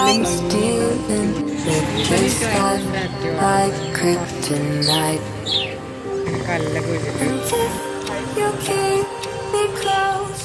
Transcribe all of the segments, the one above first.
body stealing the kiss life like kryptonite. കല്ലൊക്കെ വെച്ചിട്ട് And if you keep me close.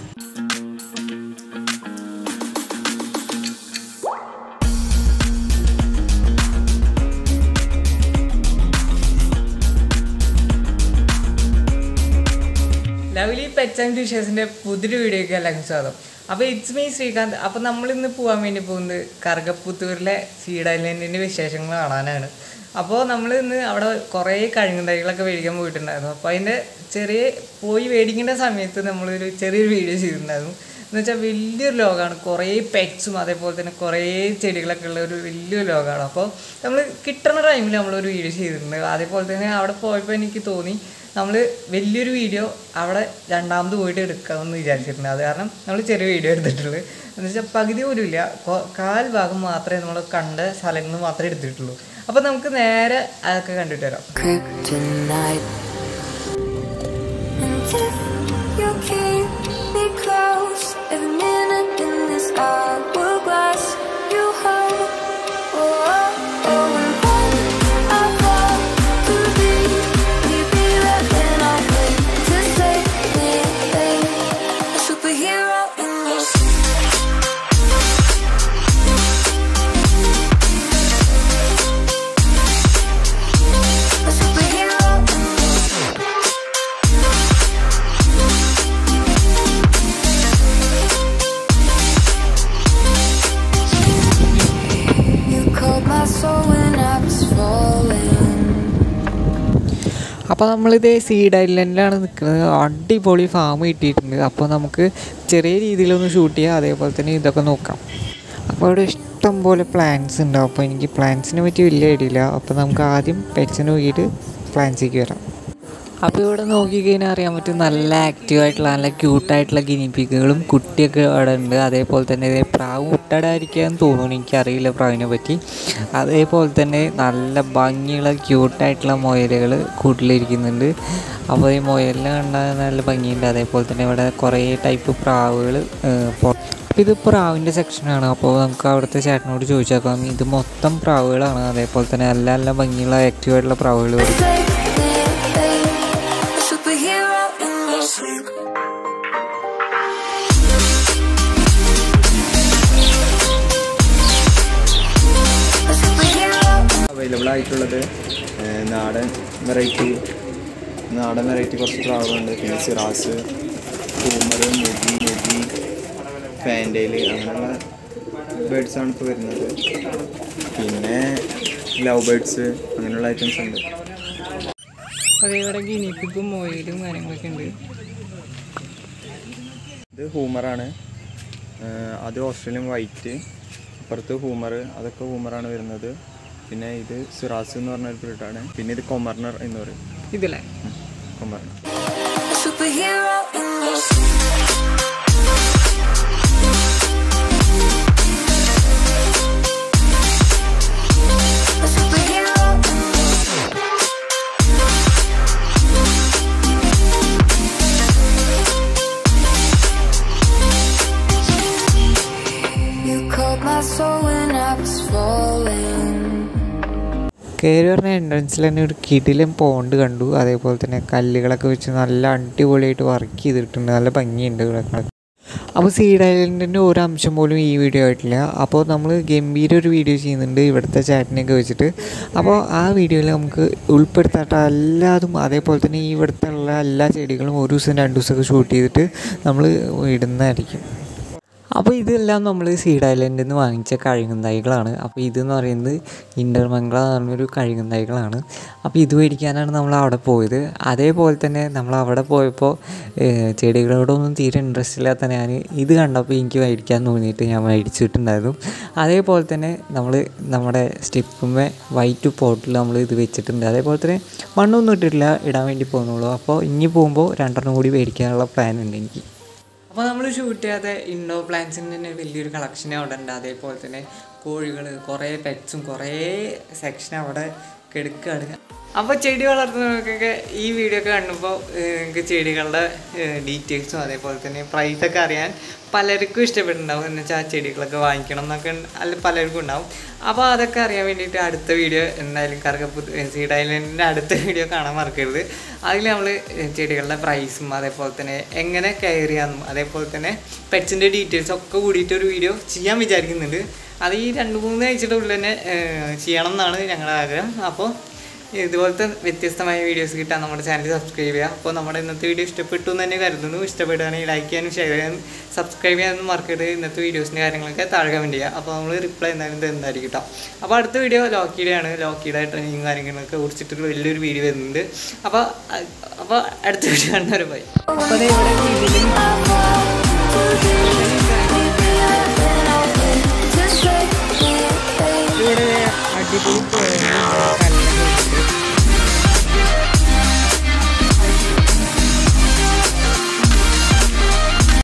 Lovely pets and ഫിഷേഴ്സിന്റെ പുതിയൊരു വീഡിയോയ്ക്ക് എല്ലാവർക്കും സ്വാഗതം അപ്പോൾ ഇറ്റ്സ് മീ ശ്രീകാന്ത് അപ്പോൾ നമ്മൾ ഇന്ന് പോകാൻ വേണ്ടി പോകുന്നത് കറുകപ്പുത്തൂരിലെ സീഡ് ഐലൻഡിൻ്റെ വിശേഷങ്ങൾ കാണാനാണ് അപ്പോൾ നമ്മൾ ഇന്ന് അവിടെ കുറേ കഴുകും തൈകളൊക്കെ മേടിക്കാൻ പോയിട്ടുണ്ടായിരുന്നു അപ്പോൾ അതിൻ്റെ ചെറിയ പോയി മേടിക്കേണ്ട സമയത്ത് നമ്മളൊരു ചെറിയൊരു വീഡിയോ ചെയ്തിട്ടുണ്ടായിരുന്നു എന്ന് വെച്ചാൽ വലിയൊരു ലോകമാണ് കുറേ പെറ്റ്സും അതേപോലെ തന്നെ കുറേ ചെടികളൊക്കെ ഉള്ള ഒരു വലിയൊരു ലോകമാണ് അപ്പോൾ നമ്മൾ കിട്ടുന്ന ടൈമിൽ നമ്മളൊരു വീഡിയോ ചെയ്തിട്ടുണ്ട് അതേപോലെ തന്നെ അവിടെ പോയപ്പോൾ എനിക്ക് തോന്നി നമ്മൾ വലിയൊരു വീഡിയോ അവിടെ രണ്ടാമത് പോയിട്ട് എടുക്കാമെന്ന് വിചാരിച്ചിട്ടുണ്ട് അത് കാരണം നമ്മൾ ചെറിയ വീഡിയോ എടുത്തിട്ടുള്ളൂ എന്ന് വെച്ചാൽ പകുതി പോലും ഇല്ല കൊ- കാൽ ഭാഗം മാത്രമേ നമ്മൾ കണ്ട സ്ഥലങ്ങൾ മാത്രമേ എടുത്തിട്ടുള്ളൂ അപ്പോൾ നമുക്ക് നേരെ അതൊക്കെ കണ്ടിട്ട് വരാം kryptonite. And if you keep me close, every minute in this hourglass you hold. Oh, oh, oh, and when I fall to be, you be right when I wait to save me, babe. A superhero in your a superhero in your You called my soul when I was falling. അപ്പോൾ നമ്മളിത് seed ഐലൻഡിലാണ് നിൽക്കുന്നത് അടിപൊളി farm കിട്ടിയിട്ടുണ്ട് അപ്പോൾ നമുക്ക് ചെറിയ രീതിയിലൊന്ന് shoot ചെയ്യാം അതേപോലെ തന്നെ ഇതൊക്കെ നോക്കാം അപ്പോൾ അവിടെ ഇഷ്ടം പോലെ പ്ലാന്റ്സ് ഉണ്ടാവും അപ്പോൾ എനിക്ക് പ്ലാന്റ്സിനെ പറ്റി വലിയ ഐഡിയ ഇല്ല അപ്പോൾ നമുക്ക് ആദ്യം പെറ്റ്സിനെ നോക്കിയിട്ട് പ്ലാന്റ്സിലേക്ക് വരാം അപ്പോൾ ഇവിടെ നോക്കിക്കഴിഞ്ഞാൽ അറിയാൻ പറ്റും നല്ല ആക്റ്റീവായിട്ടുള്ള നല്ല ക്യൂട്ടായിട്ടുള്ള ഗിനിപ്പിക്കുകളും കുട്ടിയൊക്കെ അവിടെ ഉണ്ട് അതേപോലെ തന്നെ ഇതേ പ്രാവ് മുട്ടടായിരിക്കാന്ന് തോന്നുന്നു എനിക്കറിയില്ല പ്രാവിനെ പറ്റി അതേപോലെ തന്നെ നല്ല ഭംഗിയുള്ള ക്യൂട്ടായിട്ടുള്ള മുയലുകൾ കൂട്ടിലിരിക്കുന്നുണ്ട് അപ്പോൾ ഈ മുയലിനെ കണ്ടാൽ നല്ല ഭംഗിയുണ്ട് അതേപോലെ തന്നെ ഇവിടെ കുറേ ടൈപ്പ് പ്രാവുകൾ അപ്പോൾ ഇത് പ്രാവിൻ്റെ സെക്ഷനാണ് അപ്പോൾ നമുക്ക് അവിടുത്തെ ചേട്ടനോട് ചോദിച്ചേക്കാം ഇത് മൊത്തം പ്രാവുകളാണ് അതേപോലെ തന്നെ നല്ല നല്ല ഭംഗിയുള്ള ആക്റ്റീവായിട്ടുള്ള പ്രാവുകൾ Save me, babe. A superhero in your sleep. A superhero available ആയിട്ടുള്ളത് ഏഹ്, നാടൻ വെറൈറ്റി നാടൻ വെറൈറ്റി കുറച്ച് പ്രാവുകളുണ്ട് പിന്നെ സിറാസ് കൂമർ മുജി മുജി ഫാൻഡേൽ അങ്ങനെയുള്ള ബേഡ്സാണ് ഇപ്പോൾ വരുന്നത് പിന്നെ ലവ് ബേഡ്സ് അങ്ങനെയുള്ള ഐറ്റംസ് ഉണ്ട് അപ്പോൾ ഇവിടെ ഗിനിപ്പിക്കും മൊയിലും കാര്യങ്ങളൊക്കെ ഉണ്ട് ഇത് ഹൂമറാണ് ഏഹ്, അത് ഓസ്ട്രേലിയൻ വൈറ്റ് അപ്പുറത്ത് ഹൂമർ അതൊക്കെ ഹൂമറാണ് വരുന്നത് പിന്നെ ഇത് സിറാസ് എന്ന് പറഞ്ഞ ഒരു ബ്രീഡാണ് പിന്നെ ഇത് കൊമർണർ എന്ന് പറയും ഇതില്ലേ കൊമർണർ A superhero in your sleep. A superhero in your sleep. You called my soul when I was falling. കയറി പറഞ്ഞ എൻട്രൻസിൽ തന്നെ ഒരു കിടിലം പോണ്ട് കണ്ടു അതേപോലെ തന്നെ കല്ലുകളൊക്കെ വെച്ച് നല്ല അടിപൊളിയായിട്ട് വർക്ക് ചെയ്തിട്ടുണ്ട് നല്ല ഭംഗിയുണ്ട് ഇവിടെ അപ്പോൾ സീഡ് ഐലൻഡിൻ്റെ ഒരു അംശം പോലും ഈ വീഡിയോ ആയിട്ടില്ല അപ്പോൾ നമ്മൾ ഗംഭീര ഒരു വീഡിയോ ചെയ്യുന്നുണ്ട് ഇവിടുത്തെ ചാറ്റിനെയൊക്കെ വെച്ചിട്ട് അപ്പോൾ ആ വീഡിയോയിൽ നമുക്ക് ഉൾപ്പെടുത്താത്ത എല്ലാതും അതേപോലെ തന്നെ ഈ ഇവിടുത്തെ ഉള്ള എല്ലാ ചെടികളും ഒരു ദിവസം രണ്ട് ദിവസമൊക്കെ ഷൂട്ട് ചെയ്തിട്ട് നമ്മൾ ഇടുന്നതായിരിക്കും അപ്പോൾ ഇതെല്ലാം നമ്മൾ സീഡ് ഐലൻഡിൽ നിന്ന് വാങ്ങിച്ച കഴുകും തൈകളാണ് അപ്പോൾ ഇതെന്ന് പറയുന്നത് ഇൻ്റർമംഗ്ല എന്ന് പറഞ്ഞൊരു കഴുകും തൈകളാണ് അപ്പോൾ ഇത് മേടിക്കാനാണ് നമ്മൾ അവിടെ പോയത് അതേപോലെ തന്നെ നമ്മൾ അവിടെ പോയപ്പോൾ ഏഹ്, ചെടികളോടൊന്നും തീരെ ഇൻട്രസ്റ്റ് ഇല്ലാത്ത ഞാൻ ഇത് കണ്ടപ്പോൾ എനിക്ക് മേടിക്കാൻ തോന്നിയിട്ട് ഞാൻ മേടിച്ചിട്ടുണ്ടായിരുന്നു അതേപോലെ തന്നെ നമ്മൾ നമ്മുടെ സ്റ്റെപ്പുമേ വൈറ്റ് പോട്ടിൽ നമ്മൾ ഇത് വെച്ചിട്ടുണ്ട് അതേപോലെ തന്നെ മണ്ണൊന്നും ഇട്ടിട്ടില്ല ഇടാൻ വേണ്ടി പോകുന്നുള്ളൂ അപ്പോൾ ഇനി പോകുമ്പോൾ രണ്ടെണ്ണം കൂടി മേടിക്കാനുള്ള പ്ലാൻ ഉണ്ട് എനിക്ക് അപ്പോൾ നമ്മൾ ഷൂട്ട് ചെയ്യാതെ ഇൻഡോർ പ്ലാന്റ്സിൻ്റെ തന്നെ വലിയൊരു കളക്ഷൻ അവിടെ ഉണ്ട് അതേപോലെ തന്നെ കോഴികൾ കുറേ പെറ്റ്സും കുറേ സെക്ഷൻ അവിടെ കെടുക്കുകയാണ് അപ്പോൾ ചെടി വളർത്തുന്നവർക്കൊക്കെ ഈ വീഡിയോ ഒക്കെ കണ്ടപ്പോൾ നിങ്ങൾക്ക് ചെടികളുടെ ഡീറ്റെയിൽസും അതേപോലെ തന്നെ പ്രൈസൊക്കെ അറിയാൻ പലർക്കും ഇഷ്ടപ്പെട്ടിട്ടുണ്ടാവും എന്ന് വെച്ചാൽ ആ ചെടികളൊക്കെ വാങ്ങിക്കണം എന്നൊക്കെ അല്ല പലർക്കും ഉണ്ടാവും അപ്പോൾ അതൊക്കെ അറിയാൻ വേണ്ടിയിട്ട് അടുത്ത വീഡിയോ എന്തായാലും കറക്കപ്പുത്ത് സീഡ് ഐലൻഡിൻ്റെ അടുത്ത വീഡിയോ കാണാൻ മറക്കരുത് അതിൽ നമ്മൾ ചെടികളുടെ പ്രൈസും അതേപോലെ തന്നെ എങ്ങനെ കെയർ ചെയ്യാമെന്നും അതേപോലെ തന്നെ പെറ്റ്സിൻ്റെ ഡീറ്റെയിൽസ് ഒക്കെ കൂടിയിട്ട് ഒരു വീഡിയോ ചെയ്യാൻ വിചാരിക്കുന്നുണ്ട് അത് ഈ രണ്ട് മൂന്ന് ആഴ്ചയുടെ ഉള്ളിൽ തന്നെ ഏഹ്, ചെയ്യണം എന്നാണ് ഞങ്ങളുടെ ആഗ്രഹം അപ്പോൾ ഇതുപോലത്തെ വ്യത്യസ്തമായ വീഡിയോസ് കിട്ടാൻ നമ്മുടെ ചാനൽ സബ്സ്ക്രൈബ് ചെയ്യുക അപ്പോൾ നമ്മുടെ ഇന്നത്തെ വീഡിയോ ഇഷ്ടപ്പെട്ടു എന്ന് തന്നെ കരുതുന്നു ഇഷ്ടപ്പെടുകയാണെങ്കിൽ ലൈക്ക് ചെയ്യാനും ഷെയർ ചെയ്യാനും സബ്സ്ക്രൈബ് ചെയ്യാനും മറക്കരുത് ഇന്നത്തെ വീഡിയോസിൻ്റെ കാര്യങ്ങളൊക്കെ താഴെ കമൻറ്റ് ചെയ്യുക അപ്പോൾ നമ്മൾ റിപ്ലൈ എന്തായാലും തരുന്നതായിരിക്കും കേട്ടോ അപ്പോൾ അടുത്ത വീഡിയോ ലോക്കിയുടെ ആണ് ലോക്കിയുടെ ട്രെയിനിങ് കാര്യങ്ങളൊക്കെ കുറിച്ചിട്ടൊരു വലിയൊരു വീഡിയോ വരുന്നുണ്ട് അപ്പോൾ അപ്പോൾ അടുത്ത വീഡിയോ കാണുന്നവരെ പോയി അപ്പോൾ ഇവിടെ ഇതിലും I fall